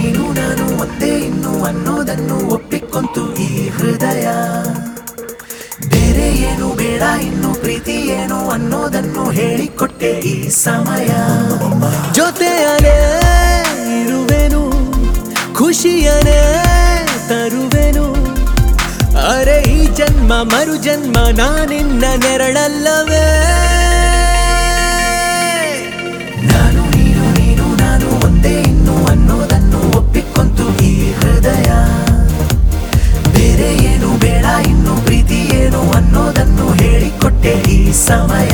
ನೀನು ನಾನು ಒಂದೇ ಇನ್ನು ಅನ್ನೋದನ್ನು ಒಪ್ಪಿಕೊಂತು ಈ ಹೃದಯ ಬೇರೆ ಏನು ಬೇಡ ಇನ್ನು ಪ್ರೀತಿ ಏನು ಅನ್ನೋದನ್ನು ಹೇಳಿಕೊಟ್ಟೆ ಈ ಸಮಯ ಜೊತೆಯನೇ ಇರುವೆನು ಖುಷಿಯನೇ ತರುವೆನು ಅರೆ ಈ ಜನ್ಮ ಮರು ಜನ್ಮ ನಾನಿನ್ನ ನೆರಳಲ್ಲವೇ ನಾನು ನೀನು ನೀನು ನಾನು ಒಂದೇ ಇನ್ನು ಅನ್ನೋದನ್ನು ಒಪ್ಪಿಕೊಂತು ಈ ಹೃದಯ ಬೇರೆ ಏನು ಬೇಡ ಇನ್ನು ಪ್ರೀತಿ ಏನು ಅನ್ನೋದನ್ನು ಹೇಳಿಕೊಟ್ಟೆ ಈ ಸಮಯ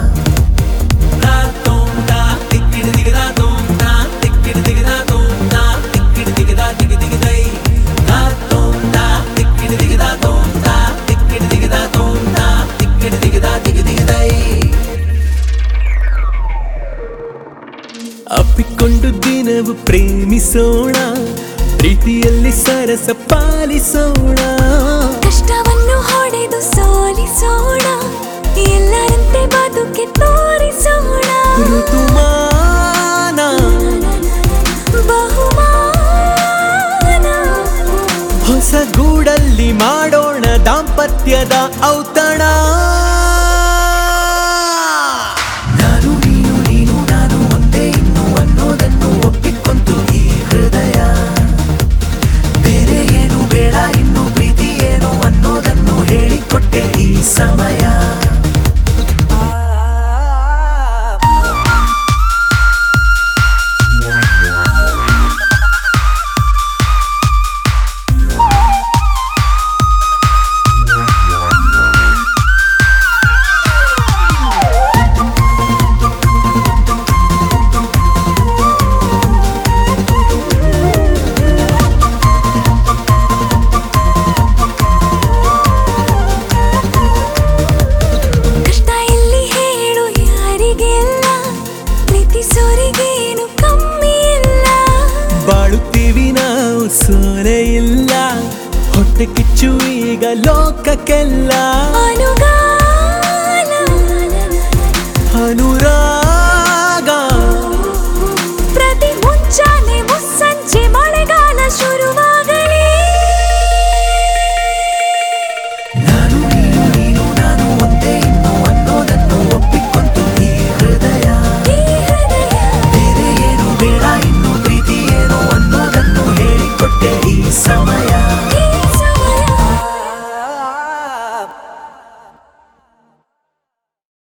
ಅಪ್ಪಿಕೊಂಡು ದಿನವು ಪ್ರೇಮಿಸೋಣ ಪ್ರೀತಿಯಲ್ಲಿ ಸರಸ ಪಾಲಿಸೋಣ ಕಷ್ಟವನ್ನು ಹೊಡೆದು ಸೋಲಿಸೋಣ ಎಲ್ಲರಂತೆ ಬದುಕೆ ತೋರಿಸೋಣ ಋತುಮಾನ ಬಹುಮಾನ ಹೊಸ ಗೂಡಲ್ಲಿ ಮಾಡೋಣ ದಾಂಪತ್ಯದ ಔತಣ ನಾನು ನೀನು ನೀನು ನಾನು ಒಂದೇ ಇನ್ನು ಅನ್ನೋದನ್ನು ಒಪ್ಪಿಕೊಂತು ಈ ಹೃದಯ ಬೇರೆ ಏನು ಬೇಡ ಇನ್ನು ಪ್ರೀತಿ ಏನು ಅನ್ನೋದನ್ನು ಹೇಳಿಕೊಟ್ಟೆ ಈ ಸಮಯ ಕಷ್ಟ ಎಲ್ಲಿ ಹೇಳು ಯಾರಿಗೆಲ್ಲ ಪ್ರೀತಿಸೋರಿಗೇನು ಕಮ್ಮಿ ಇಲ್ಲ ಬಾಳುತ್ತೀವಿ ನಾವು ಸೋಲೆ ಇಲ್ಲ ಹೊಟ್ಟೆ ಕಿಚ್ಚು ಈಗ ಲೋಕಕ್ಕೆಲ್ಲ ಅನುಗ